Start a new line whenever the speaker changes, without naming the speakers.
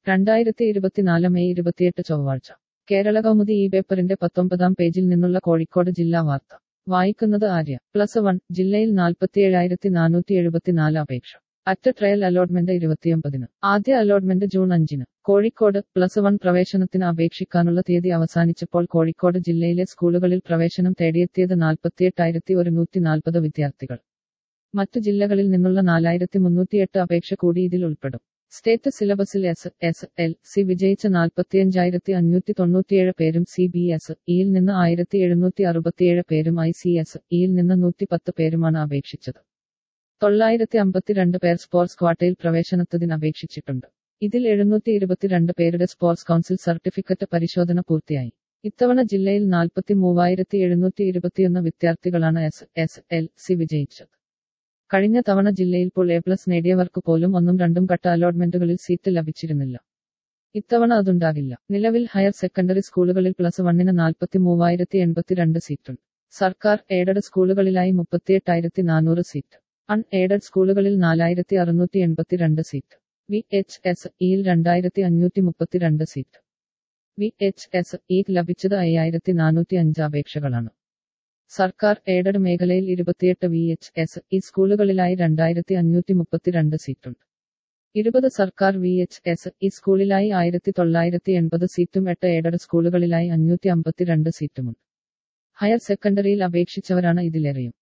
രണ്ടായിരത്തി ഇരുപത്തിനാല് മെയ് ഇരുപത്തിയെട്ട് ചൊവ്വാഴ്ച കേരള കൗമുദി ഈ പേപ്പറിന്റെ പത്തൊമ്പതാം പേജിൽ നിന്നുള്ള കോഴിക്കോട് ജില്ലാ വാർത്ത വായിക്കുന്നത് ആര്യ പ്ലസ് വൺ ജില്ലയിൽ നാൽപ്പത്തിയേഴായിരത്തി നാനൂറ്റി എഴുപത്തിനാല് അപേക്ഷ അറ്റ് ട്രയൽ അലോട്ട്മെന്റ് ഇരുപത്തിയൊമ്പതിന് ആദ്യ അലോട്ട്മെന്റ് ജൂൺ അഞ്ചിന് കോഴിക്കോട് പ്ലസ് വൺ പ്രവേശനത്തിന് അപേക്ഷിക്കാനുള്ള തീയതി അവസാനിച്ചപ്പോൾ കോഴിക്കോട് ജില്ലയിലെ സ്കൂളുകളിൽ പ്രവേശനം തേടിയെത്തിയത് നാൽപ്പത്തിയെട്ടായിരത്തി ഒരുന്നൂറ്റി നാൽപ്പത് വിദ്യാർത്ഥികൾ മറ്റു ജില്ലകളിൽ നിന്നുള്ള നാലായിരത്തി മുന്നൂറ്റിയെട്ട് അപേക്ഷ കൂടി ഇതിൽ ഉൾപ്പെടും സ്റ്റേറ്റ് സിലബസിൽ എസ് എസ് എൽ സി വിജയിച്ച നാൽപ്പത്തിയഞ്ചായിരത്തി അഞ്ഞൂറ്റി തൊണ്ണൂറ്റിയേഴ് പേരും സി ബി എസ് ഇയിൽ നിന്ന് ആയിരത്തി എഴുന്നൂറ്റി അറുപത്തിയേഴ് പേരും ഐ സി എസ് ഇയിൽ നിന്ന് നൂറ്റി പത്ത് പേരുമാണ് അപേക്ഷിച്ചത് തൊള്ളായിരത്തി അമ്പത്തിരണ്ട് പേർ സ്പോർട്സ് ക്വാട്ടയിൽ പ്രവേശനത്തിന് അപേക്ഷിച്ചിട്ടുണ്ട് ഇതിൽ എഴുന്നൂറ്റി ഇരുപത്തിരണ്ട് പേരുടെ സ്പോർട്സ് കൗൺസിൽ സർട്ടിഫിക്കറ്റ് പരിശോധന പൂർത്തിയായി ഇത്തവണ ജില്ലയിൽ നാൽപ്പത്തി മൂവായിരത്തി എഴുന്നൂറ്റി ഇരുപത്തിയൊന്ന് വിദ്യാർത്ഥികളാണ് എസ് എസ് എൽ സി വിജയിച്ചത് കഴിഞ്ഞ തവണ ജില്ലയിൽ ഇപ്പോൾ എ പ്ലസ് നേടിയവർക്ക് പോലും ഒന്നും രണ്ടും ഘട്ട അലോട്ട്മെന്റുകളിൽ സീറ്റ് ലഭിച്ചിരുന്നില്ല ഇത്തവണ അതുണ്ടാകില്ല നിലവിൽ ഹയർ സെക്കൻഡറി സ്കൂളുകളിൽ പ്ലസ് വണ്ണിന് നാൽപ്പത്തി മൂവായിരത്തി എൺപത്തിരണ്ട് സീറ്റുണ്ട് സർക്കാർ എയ്ഡഡ് സ്കൂളുകളിലായി മുപ്പത്തിയെട്ടായിരത്തി നാനൂറ് സീറ്റ് അൺ എയ്ഡഡ് സ്കൂളുകളിൽ നാലായിരത്തി അറുന്നൂറ്റി എൺപത്തിരണ്ട് സീറ്റ് വി എച്ച് എസ് ഇയിൽ രണ്ടായിരത്തി അഞ്ഞൂറ്റി മുപ്പത്തിരണ്ട് seat V H S E ലഭിച്ചത് അയ്യായിരത്തി നാനൂറ്റി അഞ്ച് അപേക്ഷകളാണ് സർക്കാർ എയ്ഡഡ് മേഖലയിൽ ഇരുപത്തിയെട്ട് വി എച്ച് എസ് ഇ സ്കൂളുകളിലായി രണ്ടായിരത്തി അഞ്ഞൂറ്റി മുപ്പത്തിരണ്ട് സീറ്റുണ്ട് ഇരുപത് സർക്കാർ വി എച്ച് എസ് ഇ സ്കൂളിലായി ആയിരത്തി തൊള്ളായിരത്തി എൺപത് സീറ്റും എട്ട് എയ്ഡഡ് സ്കൂളുകളിലായി അഞ്ഞൂറ്റി അമ്പത്തിരണ്ട് സീറ്റുമുണ്ട് ഹയർ സെക്കൻഡറിയിൽ അപേക്ഷിച്ചവരാണ് ഇതിലേറെയും